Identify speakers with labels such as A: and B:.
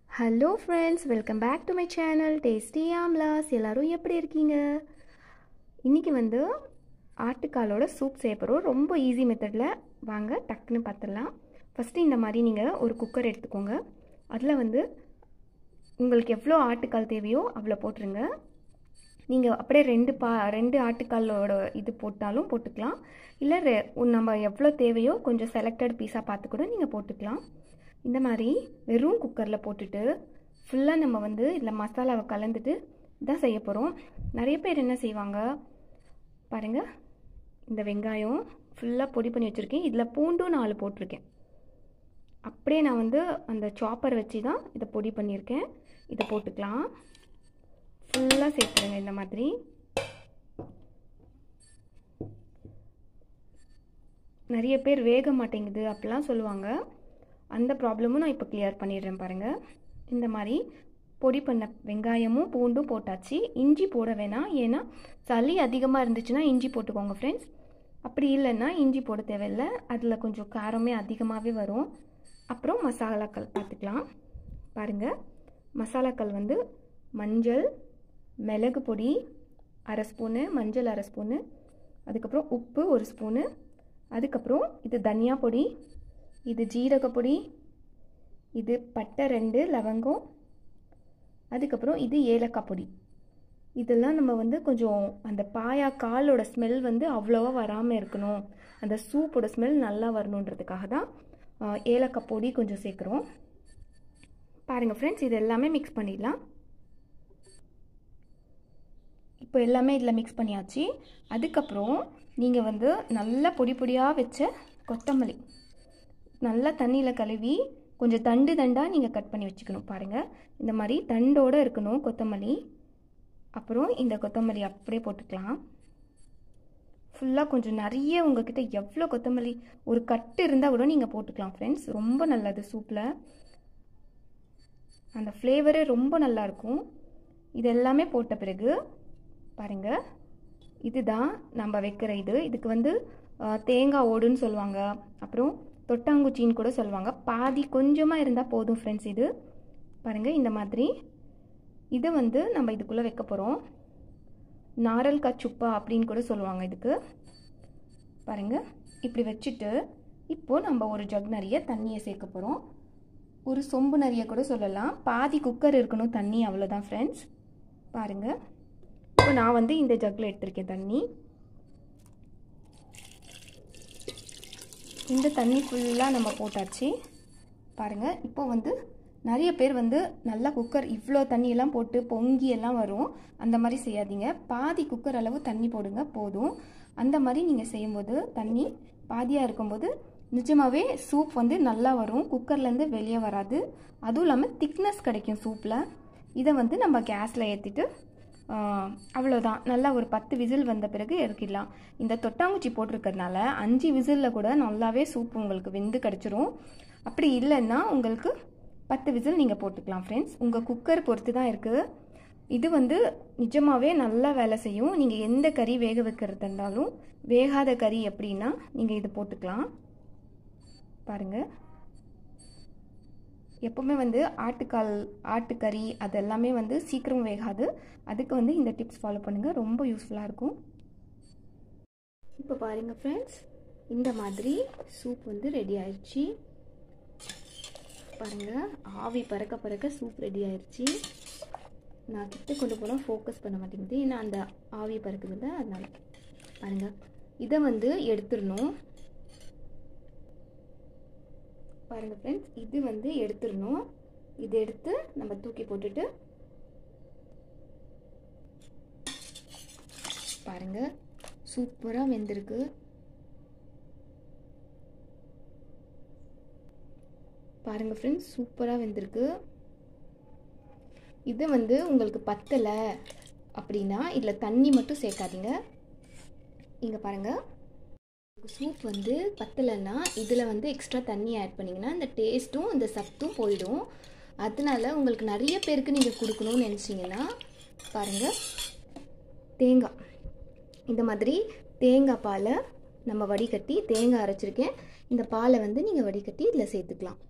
A: hello friends welcome back to my channel tasty ஆம்லாஸ் எல்லோரும் எப்படி இருக்கீங்க இன்றைக்கி வந்து ஆட்டுக்காலோட சூப் செய்ய போகிறோம் ரொம்ப ஈஸி மெத்தடில் வாங்க டக்குன்னு பார்த்துடலாம் ஃபஸ்ட்டு இந்த மாதிரி நீங்கள் ஒரு குக்கர் எடுத்துக்கோங்க அதில் வந்து உங்களுக்கு எவ்வளோ ஆட்டுக்கால் தேவையோ அவ்வளோ போட்டுருங்க நீங்கள் அப்படியே ரெண்டு பா ரெண்டு ஆட்டுக்காலோட இது போட்டாலும் போட்டுக்கலாம் இல்லை ரெ நம்ம எவ்வளோ தேவையோ கொஞ்சம் செலக்டட் பீஸாக பார்த்து கூட நீங்கள் போட்டுக்கலாம் இந்த மாதிரி வெறும் குக்கரில் போட்டுட்டு ஃபுல்லாக நம்ம வந்து இதில் மசாலாவை கலந்துட்டு தான் செய்ய போகிறோம் நிறைய பேர் என்ன செய்வாங்க பாருங்கள் இந்த வெங்காயம் ஃபுல்லாக பொடி பண்ணி வச்சுருக்கேன் இதில் பூண்டும் நாலு போட்டிருக்கேன் அப்படியே நான் வந்து அந்த சாப்பர் வச்சு தான் இதை பொடி பண்ணியிருக்கேன் இதை போட்டுக்கலாம் ஃபுல்லாக சேர்த்துருங்க இந்த மாதிரி நிறைய பேர் வேக மாட்டேங்குது அப்படிலாம் சொல்லுவாங்க அந்த ப்ராப்ளமும் நான் இப்போ கிளியர் பண்ணிடுறேன் பாருங்கள் இந்த மாதிரி பொடி பண்ண வெங்காயமும் பூண்டும் போட்டாச்சு இஞ்சி போட வேணாம் ஏன்னா சளி அதிகமாக இருந்துச்சுன்னா இஞ்சி போட்டுக்கோங்க ஃப்ரெண்ட்ஸ் அப்படி இல்லைன்னா இஞ்சி போட தேவையில்லை அதில் கொஞ்சம் காரமே அதிகமாகவே வரும் அப்புறம் மசாலாக்கள் பார்த்துக்கலாம் பாருங்கள் மசாலாக்கள் வந்து மஞ்சள் மிளகு பொடி அரை ஸ்பூனு மஞ்சள் அரை ஸ்பூனு அதுக்கப்புறம் உப்பு ஒரு ஸ்பூனு அதுக்கப்புறம் இது தனியா பொடி இது ஜீரக பொடி இது பட்டை ரெண்டு லவங்கம் அதுக்கப்புறம் இது ஏலக்காய் பொடி இதெல்லாம் நம்ம வந்து கொஞ்சம் அந்த பாயா காலோட ஸ்மெல் வந்து அவ்வளோவா வராமல் இருக்கணும் அந்த சூப்போட ஸ்மெல் நல்லா வரணுன்றதுக்காக தான் ஏலக்காய் பொடி கொஞ்சம் சேர்க்குறோம் பாருங்கள் ஃப்ரெண்ட்ஸ் இது எல்லாமே மிக்ஸ் பண்ணிடலாம் இப்போ எல்லாமே இதில் மிக்ஸ் பண்ணியாச்சு அதுக்கப்புறம் நீங்கள் வந்து நல்லா பொடி பொடியாக வச்ச கொத்தமல்லி நல்லா தண்ணியில் கழுவி கொஞ்சம் தண்டு தண்டாக நீங்கள் கட் பண்ணி வச்சுக்கணும் பாருங்கள் இந்த மாதிரி தண்டோடு இருக்கணும் கொத்தமல்லி அப்புறம் இந்த கொத்தமல்லி அப்படியே போட்டுக்கலாம் ஃபுல்லாக கொஞ்சம் நிறைய உங்ககிட்ட எவ்வளோ கொத்தமல்லி ஒரு கட்டு இருந்தால் கூட நீங்கள் போட்டுக்கலாம் ஃப்ரெண்ட்ஸ் ரொம்ப நல்லது சூப்பில் அந்த ஃப்ளேவரே ரொம்ப நல்லாயிருக்கும் இது எல்லாமே போட்ட பிறகு பாருங்கள் இதுதான் நம்ம வைக்கிற இது இதுக்கு வந்து தேங்காய் ஓடுன்னு சொல்லுவாங்க அப்புறம் தொட்டாங்குச்சின்னு கூட சொல்லுவாங்க பாதி கொஞ்சமாக இருந்தால் போதும் ஃப்ரெண்ட்ஸ் இது பாருங்கள் இந்த மாதிரி இதை வந்து நம்ம இதுக்குள்ளே வைக்க போகிறோம் நாரல் கச்சுப்பா அப்படின்னு கூட சொல்லுவாங்க இதுக்கு பாருங்கள் இப்படி வச்சுட்டு இப்போது நம்ம ஒரு ஜக் நிறைய தண்ணியை சேர்க்க போகிறோம் ஒரு சொம்பு நிறைய கூட சொல்லலாம் பாதி குக்கர் இருக்கணும் தண்ணி அவ்வளோதான் ஃப்ரெண்ட்ஸ் பாருங்கள் இப்போ நான் வந்து இந்த ஜக்கில் எடுத்திருக்கேன் தண்ணி இந்த தண்ணி ஃபுல்லாக நம்ம போட்டாச்சு பாருங்கள் இப்போ வந்து நிறைய பேர் வந்து நல்லா குக்கர் இவ்வளோ தண்ணியெல்லாம் போட்டு பொங்கி எல்லாம் வரும் அந்த மாதிரி செய்யாதீங்க பாதி குக்கர் அளவு தண்ணி போடுங்க போதும் அந்த மாதிரி நீங்கள் செய்யும்போது தண்ணி பாதியாக இருக்கும்போது நிஜமாகவே சூப் வந்து நல்லா வரும் குக்கர்லேருந்து வெளியே வராது அதுவும் இல்லாமல் திக்னஸ் கிடைக்கும் சூப்பில் இதை வந்து நம்ம கேஸில் ஏற்றிட்டு அவ்வளோதான் நல்லா ஒரு பத்து விசில் வந்த பிறகு இறக்கிடலாம் இந்த தொட்டாங்குச்சி போட்டிருக்கிறதுனால அஞ்சு விசிலில் கூட நல்லாவே சூப் உங்களுக்கு வெந்து கிடச்சிரும் அப்படி இல்லைன்னா உங்களுக்கு பத்து விசில் நீங்கள் போட்டுக்கலாம் ஃப்ரெண்ட்ஸ் உங்கள் குக்கர் பொறுத்து தான் இருக்குது இது வந்து நிஜமாகவே நல்லா வேலை செய்யும் நீங்கள் எந்த கறி வேக வைக்கிறது இருந்தாலும் வேகாத கறி அப்படின்னா நீங்கள் இது போட்டுக்கலாம் பாருங்கள் எப்போவுமே வந்து ஆட்டுக்கால் ஆட்டுக்கறி அது எல்லாமே வந்து சீக்கிரம் வேகாது அதுக்கு வந்து இந்த டிப்ஸ் ஃபாலோ பண்ணுங்கள் ரொம்ப யூஸ்ஃபுல்லாக இருக்கும் இப்போ பாருங்கள் ஃப்ரெண்ட்ஸ் இந்த மாதிரி சூப் வந்து ரெடி ஆயிடுச்சு பாருங்கள் ஆவி பறக்க பறக்க சூப் ரெடி ஆயிடுச்சு நான் கிட்ட கொண்டு போனால் ஃபோக்கஸ் பண்ண மாட்டேங்குது ஏன்னா அந்த ஆவி பறக்குதுல்ல அதனால பாருங்கள் இதை வந்து எடுத்துடணும் பாருங்கள் ஃப்ரெண்ட்ஸ் இது வந்து எடுத்துடணும் இது எடுத்து நம்ம தூக்கி போட்டுட்டு பாருங்கள் சூப்பராக வெந்திருக்கு பாருங்கள் ஃப்ரெண்ட்ஸ் சூப்பராக வெந்திருக்கு இது வந்து உங்களுக்கு பத்தலை அப்படின்னா இதில் தண்ணி மட்டும் சேர்க்காதீங்க இங்கே பாருங்கள் சூப் வந்து பத்தலைன்னா இதில் வந்து எக்ஸ்ட்ரா தண்ணி ஆட் பண்ணிங்கன்னா இந்த டேஸ்ட்டும் இந்த சத்தும் போயிடும் அதனால உங்களுக்கு நிறைய பேருக்கு நீங்கள் கொடுக்கணும்னு நினச்சிங்கன்னா பாருங்கள் தேங்காய் இந்த மாதிரி தேங்காய் பாலை நம்ம வடிகட்டி தேங்காய் அரைச்சிருக்கேன் இந்த பாலை வந்து நீங்கள் வடிகட்டி இதில் சேர்த்துக்கலாம்